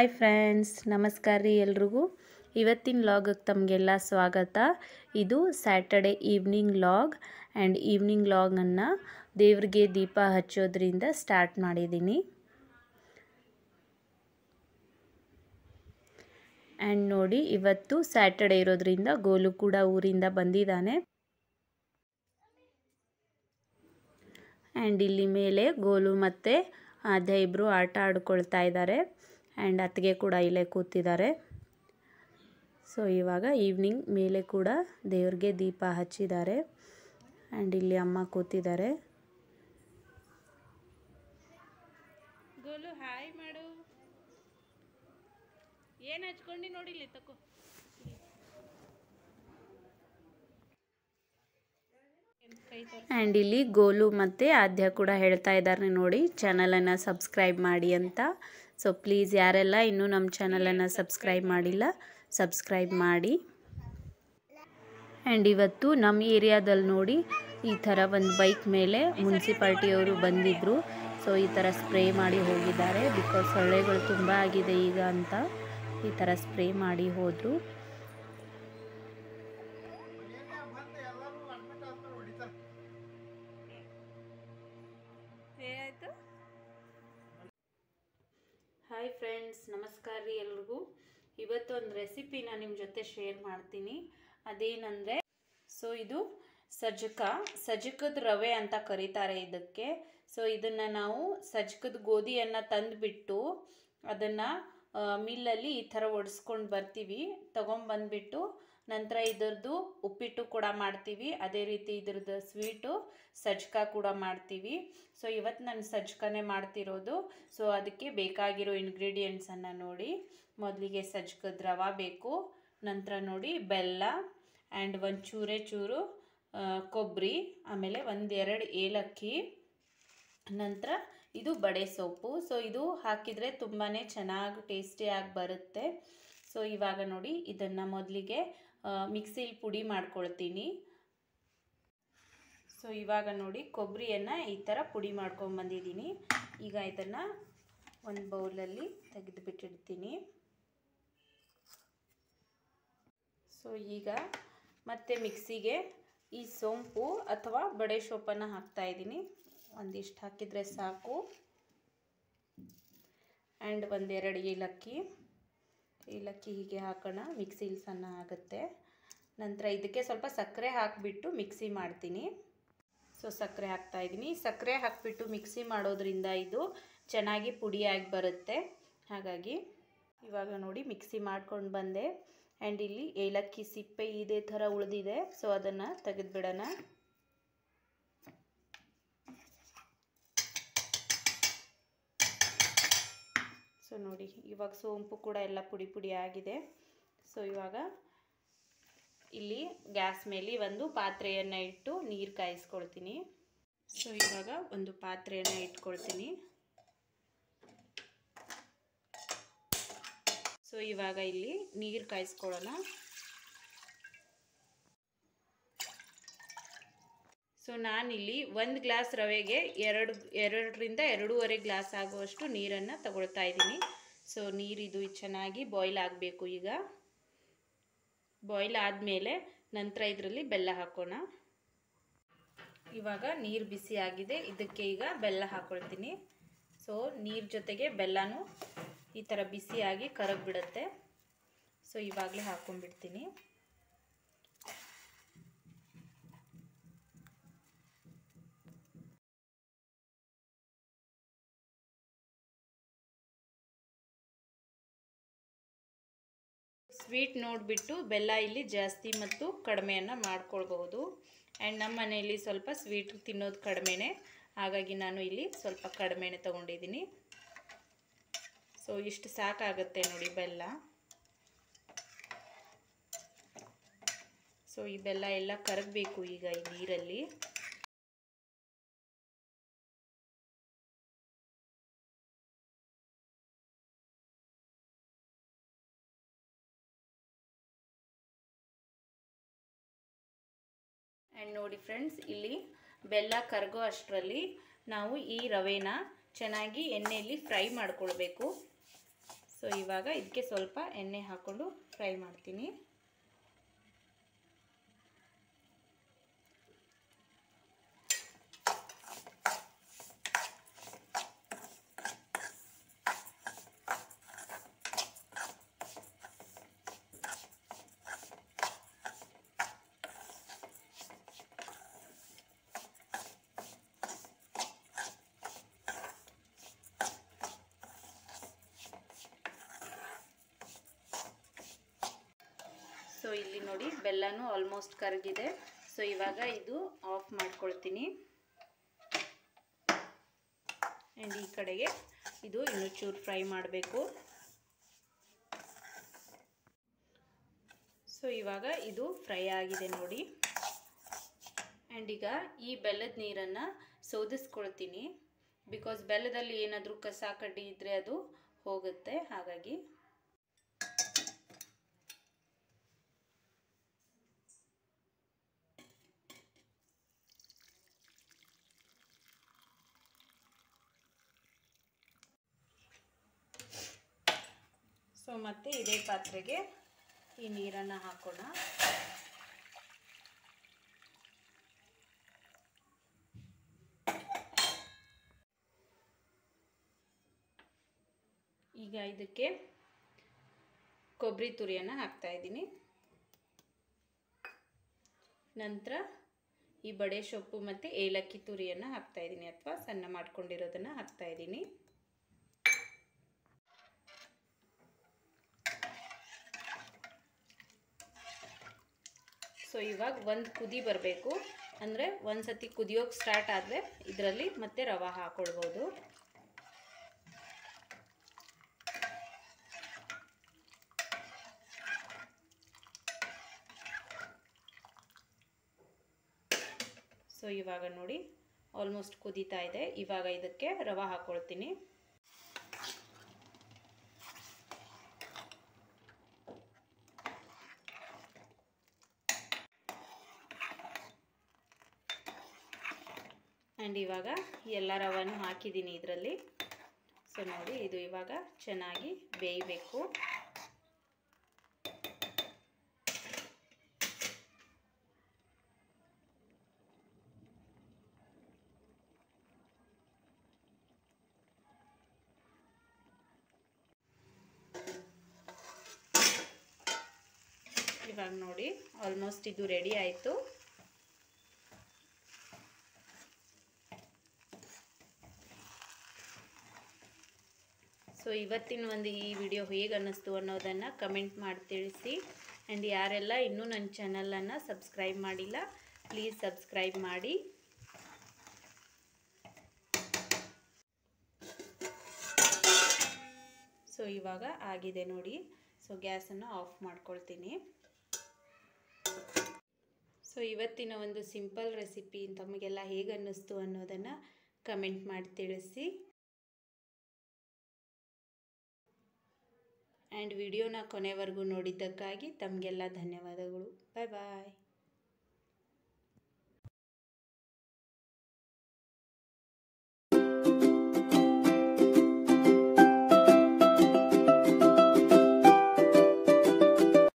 Hi friends ನಮಸ್ಕಾರ ರೀ ಎಲ್ರಿಗೂ ಇವತ್ತಿನ ಲಾಗಕ್ಕೆ ತಮಗೆಲ್ಲ ಸ್ವಾಗತ ಇದು Saturday evening log and evening ಲಾಗನ್ನು ದೇವ್ರಿಗೆ ದೀಪ ಹಚ್ಚೋದ್ರಿಂದ ಸ್ಟಾರ್ಟ್ ಮಾಡಿದ್ದೀನಿ ಆ್ಯಂಡ್ ನೋಡಿ ಇವತ್ತು ಸ್ಯಾಟರ್ಡೆ ಇರೋದ್ರಿಂದ ಗೋಲು ಕೂಡ ಊರಿಂದ ಬಂದಿದ್ದಾನೆ ಆ್ಯಂಡ್ ಇಲ್ಲಿ ಮೇಲೆ ಗೋಲು ಮತ್ತು ಆದ್ಯ ಇಬ್ಬರು ಆಟ ಆಡ್ಕೊಳ್ತಾ ಇದ್ದಾರೆ ಆ್ಯಂಡ್ ಅತ್ತಿಗೆ ಕೂಡ ಇಲ್ಲೇ ಕೂತಿದ್ದಾರೆ ಸೊ ಇವಾಗ ಈವ್ನಿಂಗ್ ಮೇಲೆ ಕೂಡ ದೇವ್ರಿಗೆ ದೀಪ ಹಚ್ಚಿದ್ದಾರೆ ಆ್ಯಂಡ್ ಇಲ್ಲಿ ಅಮ್ಮ ಕೂತಿದ್ದಾರೆ ಗೋಲು ಹಾಯ್ ಮಾಡು ಏನು ಹಚ್ಕೊಂಡು ನೋಡಿಲಿ ತಕೋ ಕೈ ತೋರ್ಸು. ಆ್ಯಂಡ್ ಇಲ್ಲಿ ಗೋಲು ಮತ್ತು ಆದ್ಯ ಕೂಡ ಹೇಳ್ತಾ ಇದ್ದಾರೆ ನೋಡಿ ಚಾನಲನ್ನು ಸಬ್ಸ್ಕ್ರೈಬ್ ಮಾಡಿ ಅಂತ ಸೊ ಪ್ಲೀಸ್ ಯಾರೆಲ್ಲ ಇನ್ನೂ ನಮ್ಮ ಚಾನಲನ್ನು ಸಬ್ಸ್ಕ್ರೈಬ್ ಮಾಡಿಲ್ಲ ಸಬ್ಸ್ಕ್ರೈಬ್ ಮಾಡಿ ಆ್ಯಂಡ್ ಇವತ್ತು ನಮ್ಮ ಏರಿಯಾದಲ್ಲಿ ನೋಡಿ ಈ ಥರ ಒಂದು ಬೈಕ್ ಮೇಲೆ ಮುನ್ಸಿಪಾಲ್ಟಿಯವರು ಬಂದಿದ್ದರು ಸೊ ಈ ಥರ ಸ್ಪ್ರೇ ಮಾಡಿ ಹೋಗಿದ್ದಾರೆ ಬಿಕಾಸ್ ಸೊಳ್ಳೆಗಳು ತುಂಬ ಆಗಿದೆ ಈಗ ಅಂತ ಈ ಥರ ಸ್ಪ್ರೇ ಮಾಡಿ ಹೋದರು ಏನಾಯ್ತು ಹಾಯ್ ಫ್ರೆಂಡ್ಸ್ ನಮಸ್ಕಾರ ರೀ ಎಲ್ರಿಗೂ ಇವತ್ತು ಒಂದು ರೆಸಿಪಿನ ನಿಮ್ಮ ಜೊತೆ ಶೇರ್ ಮಾಡ್ತೀನಿ ಅದೇನಂದರೆ ಸೊ ಇದು ಸಜ್ಜಕ ಸಜ್ಜಕದ ರವೆ ಅಂತ ಕರೀತಾರೆ ಇದಕ್ಕೆ ಸೊ ಇದನ್ನು ನಾವು ಸಜ್ಜಕದ ಗೋಧಿಯನ್ನು ತಂದುಬಿಟ್ಟು ಅದನ್ನು ಮಿಲ್ಲಲ್ಲಿ ಈ ಥರ ಒಡಿಸ್ಕೊಂಡು ಬರ್ತೀವಿ ತೊಗೊಂಬಂದ್ಬಿಟ್ಟು ನಂತರ ಇದ್ರದ್ದು ಉಪ್ಪಿಟ್ಟು ಕೂಡ ಮಾಡ್ತೀವಿ ಅದೇ ರೀತಿ ಇದ್ರದ್ದು ಸ್ವೀಟು ಸಜ್ಜಕ ಕೂಡ ಮಾಡ್ತೀವಿ ಸೊ ಇವತ್ತು ನಾನು ಸಜ್ಜಕನೇ ಮಾಡ್ತಿರೋದು ಸೊ ಅದಕ್ಕೆ ಬೇಕಾಗಿರೋ ಇಂಗ್ರೀಡಿಯೆಂಟ್ಸನ್ನು ನೋಡಿ ಮೊದಲಿಗೆ ಸಜ್ಜಕದ ರವೆ ಬೇಕು ನಂತರ ನೋಡಿ ಬೆಲ್ಲ ಆ್ಯಂಡ್ ಒಂದು ಚೂರೇ ಚೂರು ಆ, ಕೊಬ್ಬರಿ ಆಮೇಲೆ ಒಂದೆರಡು ಏಲಕ್ಕಿ ನಂತರ ಇದು ಬಡೆ ಸೊಪ್ಪು ಸೊ ಇದು ಹಾಕಿದರೆ ತುಂಬಾ ಚೆನ್ನಾಗಿ ಟೇಸ್ಟಿಯಾಗಿ ಬರುತ್ತೆ ಸೊ ಇವಾಗ ನೋಡಿ ಇದನ್ನು ಮೊದಲಿಗೆ ಮಿಕ್ಸಿಲಿ ಪುಡಿ ಮಾಡ್ಕೊಳ್ತೀನಿ ಸೊ ಇವಾಗ ನೋಡಿ ಕೊಬ್ಬರಿಯನ್ನು ಈ ಥರ ಪುಡಿ ಮಾಡ್ಕೊಂಬಂದಿದ್ದೀನಿ ಈಗ ಇದನ್ನು ಒಂದು ಬೌಲಲ್ಲಿ ತೆಗೆದುಬಿಟ್ಟಿಡ್ತೀನಿ ಸೊ ಈಗ ಮತ್ತೆ ಮಿಕ್ಸಿಗೆ ಈ ಸೋಂಪು ಅಥವಾ ಬಡೆ ಸೊಪ್ಪನ್ನು ಹಾಕ್ತಾ ಇದ್ದೀನಿ ಒಂದಿಷ್ಟು ಹಾಕಿದರೆ ಸಾಕು ಆ್ಯಂಡ್ ಒಂದೆರಡು ಏಲಕ್ಕಿ ಏಲಕ್ಕಿ ಹೀಗೆ ಹಾಕೋಣ ಮಿಕ್ಸಿಲಿ ಸಣ್ಣ ಆಗುತ್ತೆ ನಂತರ ಇದಕ್ಕೆ ಸ್ವಲ್ಪ ಸಕ್ಕರೆ ಹಾಕಿಬಿಟ್ಟು ಮಿಕ್ಸಿ ಮಾಡ್ತೀನಿ ಸೊ ಸಕ್ಕರೆ ಹಾಕ್ತಾ ಇದ್ದೀನಿ ಸಕ್ಕರೆ ಹಾಕಿಬಿಟ್ಟು ಮಿಕ್ಸಿ ಮಾಡೋದ್ರಿಂದ ಇದು ಚೆನ್ನಾಗಿ ಪುಡಿಯಾಗಿ ಬರುತ್ತೆ ಹಾಗಾಗಿ ಇವಾಗ ನೋಡಿ ಮಿಕ್ಸಿ ಮಾಡ್ಕೊಂಡು ಬಂದೆ ಆ್ಯಂಡ್ ಇಲ್ಲಿ ಏಲಕ್ಕಿ ಸಿಪ್ಪೆ ಇದೇ ಥರ ಉಳಿದಿದೆ ಸೊ ಅದನ್ನು ತೆಗೆದುಬಿಡೋಣ ಸೊ ನೋಡಿ ಇವಾಗ ಸೋಂಪು ಕೂಡ ಎಲ್ಲ ಪುಡಿ ಪುಡಿ ಆಗಿದೆ ಸೊ ಇವಾಗ ಇಲ್ಲಿ ಗ್ಯಾಸ್ ಮೇಲೆ ಒಂದು ಪಾತ್ರೆಯನ್ನು ಇಟ್ಟು ನೀರು ಕಾಯಿಸ್ಕೊಳ್ತೀನಿ ಸೊ ಇವಾಗ ಒಂದು ಪಾತ್ರೆಯನ್ನು ಇಟ್ಕೊಳ್ತೀನಿ ಸೊ ಇವಾಗ ಇಲ್ಲಿ ನೀರು ಕಾಯಿಸ್ಕೊಳ್ಳೋಣ ಸೊ ನಾನಿಲ್ಲಿ ಒಂದು ಗ್ಲಾಸ್ ರವೆಗೆ ಎರಡು ಎರಡರಿಂದ ಎರಡೂವರೆ ಗ್ಲಾಸ್ ಆಗುವಷ್ಟು ನೀರನ್ನು ತಗೊಳ್ತಾ ಇದ್ದೀನಿ ಸೊ ನೀರಿದು ಚೆನ್ನಾಗಿ ಬಾಯ್ಲ್ ಆಗಬೇಕು ಈಗ ಬಾಯ್ಲ್ ಆದಮೇಲೆ ನಂತರ ಇದರಲ್ಲಿ ಬೆಲ್ಲ ಹಾಕೋಣ ಇವಾಗ ನೀರು ಬಿಸಿ ಆಗಿದೆ ಇದಕ್ಕೆ ಈಗ ಬೆಲ್ಲ ಹಾಕ್ಕೊಳ್ತೀನಿ ಸೊ ನೀರು ಜೊತೆಗೆ ಬೆಲ್ಲನೂ ಈ ಥರ ಬಿಸಿಯಾಗಿ ಕರಗಿಬಿಡುತ್ತೆ ಸೊ ಇವಾಗಲೇ ಹಾಕ್ಕೊಂಡ್ಬಿಡ್ತೀನಿ ಸ್ವೀಟ್ ನೋಡಿಬಿಟ್ಟು ಬೆಲ್ಲ ಇಲ್ಲಿ ಜಾಸ್ತಿ ಮತ್ತು ಕಡಿಮೆಯನ್ನು ಮಾಡ್ಕೊಳ್ಬಹುದು ಆ್ಯಂಡ್ ನಮ್ಮ ಮನೆಯಲ್ಲಿ ಸ್ವಲ್ಪ ಸ್ವೀಟ್ ತಿನ್ನೋದು ಕಡಿಮೆನೇ ಹಾಗಾಗಿ ನಾನು ಇಲ್ಲಿ ಸ್ವಲ್ಪ ಕಡಿಮೆನೇ ತೊಗೊಂಡಿದ್ದೀನಿ ಸೊ ಇಷ್ಟು ಸಾಕಾಗುತ್ತೆ ನೋಡಿ ಬೆಲ್ಲ ಸೊ ಈ ಬೆಲ್ಲ ಎಲ್ಲ ಕರಗಬೇಕು ಈಗ ಈ ನೀರಲ್ಲಿ ಆ್ಯಂಡ್ ನೋಡಿ ಫ್ರೆಂಡ್ಸ್ ಇಲ್ಲಿ ಬೆಲ್ಲ ಕರಗೋ ಅಷ್ಟರಲ್ಲಿ ನಾವು ಈ ರವೆನ ಚೆನ್ನಾಗಿ ಎಣ್ಣೆಯಲ್ಲಿ ಫ್ರೈ ಮಾಡ್ಕೊಳ್ಬೇಕು ಸೊ ಸೊ ಇವಾಗ ಇದಕ್ಕೆ ಸ್ವಲ್ಪ ಎಣ್ಣೆ ಹಾಕ್ಕೊಂಡು ಫ್ರೈ ಮಾಡ್ತೀನಿ ಸೊ ಇಲ್ಲಿ ನೋಡಿ ಬೆಲ್ಲನೂ ಆಲ್ಮೋಸ್ಟ್ ಕರಗಿದೆ ಸೊ ಇವಾಗ ಇದು ಆಫ್ ಮಾಡ್ಕೊಳ್ತೀನಿ ಆ್ಯಂಡ್ ಈ ಕಡೆಗೆ ಇದು ಇನ್ನೂ ಚೂರು ಫ್ರೈ ಮಾಡಬೇಕು ಸೊ ಇವಾಗ ಇದು ಫ್ರೈ ಆಗಿದೆ ನೋಡಿ ಆ್ಯಂಡ್ ಈಗ ಈ ಬೆಲ್ಲದ ನೀರನ್ನು ಸೋದಿಸ್ಕೊಳ್ತೀನಿ ಬಿಕಾಸ್ ಬೆಲ್ಲದಲ್ಲಿ ಏನಾದರೂ ಕಸ ಕಡ್ಡಿ ಇದ್ದರೆ ಅದು ಹೋಗುತ್ತೆ ಹಾಗಾಗಿ ಸೊ ಮತ್ತೆ ಇದೇ ಪಾತ್ರೆಗೆ ಈ ನೀರನ್ನು ಹಾಕೋಣ ಈಗ ಇದಕ್ಕೆ ಕೊಬ್ಬರಿ ತುರಿಯನ್ನು ಹಾಕ್ತಾ ಇದ್ದೀನಿ ನಂತರ ಈ ಬಡೆ ಸೊಪ್ಪು ಮತ್ತು ಏಲಕ್ಕಿ ತುರಿಯನ್ನು ಹಾಕ್ತಾ ಇದ್ದೀನಿ ಅಥವಾ ಸಣ್ಣ ಮಾಡ್ಕೊಂಡಿರೋದನ್ನು ಹಾಕ್ತಾ ಇದ್ದೀನಿ ಸೊ ಇವಾಗ ಒಂದು ಕುದಿ ಬರಬೇಕು ಅಂದರೆ ಒಂದು ಸತಿ ಕುದಿಯೋಕೆ ಸ್ಟಾರ್ಟ್ ಆದರೆ ಇದರಲ್ಲಿ ಮತ್ತೆ ರವೆ ಹಾಕ್ಕೊಳ್ಬೋದು ಸೊ ಇವಾಗ ನೋಡಿ ಆಲ್ಮೋಸ್ಟ್ ಕುದೀತಾ ಇದೆ ಇವಾಗ ಇದಕ್ಕೆ ರವೆ ಹಾಕ್ಕೊಳ್ತೀನಿ ಆ್ಯಂಡ್ ಇವಾಗ ಎಲ್ಲ ರವನ್ನು ಹಾಕಿದ್ದೀನಿ ಇದರಲ್ಲಿ ಸೊ ನೋಡಿ ಇದು ಇವಾಗ ಚೆನ್ನಾಗಿ ಬೇಯಬೇಕು ಇವಾಗ ನೋಡಿ ಆಲ್ಮೋಸ್ಟ್ ಇದು ರೆಡಿ ಆಯಿತು ಸೊ ಇವತ್ತಿನ ಒಂದು ಈ ವಿಡಿಯೋ ಹೇಗೆ ಅನ್ನಿಸ್ತು ಅನ್ನೋದನ್ನು ಕಮೆಂಟ್ ಮಾಡಿ ತಿಳಿಸಿ ಆ್ಯಂಡ್ ಯಾರೆಲ್ಲ ಇನ್ನೂ ನನ್ನ ಚಾನಲನ್ನು ಸಬ್ಸ್ಕ್ರೈಬ್ ಮಾಡಿಲ್ಲ ಪ್ಲೀಸ್ ಸಬ್ಸ್ಕ್ರೈಬ್ ಮಾಡಿ ಸೊ ಇವಾಗ ಆಗಿದೆ ನೋಡಿ ಸೊ ಗ್ಯಾಸನ್ನು ಆಫ್ ಮಾಡ್ಕೊಳ್ತೀನಿ ಸೊ ಇವತ್ತಿನ ಒಂದು ಸಿಂಪಲ್ ರೆಸಿಪಿ ತಮಗೆಲ್ಲ ಹೇಗೆ ಅನ್ನಿಸ್ತು ಅನ್ನೋದನ್ನು ಕಮೆಂಟ್ ಮಾಡಿ ತಿಳಿಸಿ ಆ್ಯಂಡ್ ವಿಡಿಯೋನ ಕೊನೆವರೆಗೂ ನೋಡಿದ್ದಕ್ಕಾಗಿ ತಮಗೆಲ್ಲ ಧನ್ಯವಾದಗಳು ಬಾಯ್ ಬಾಯ್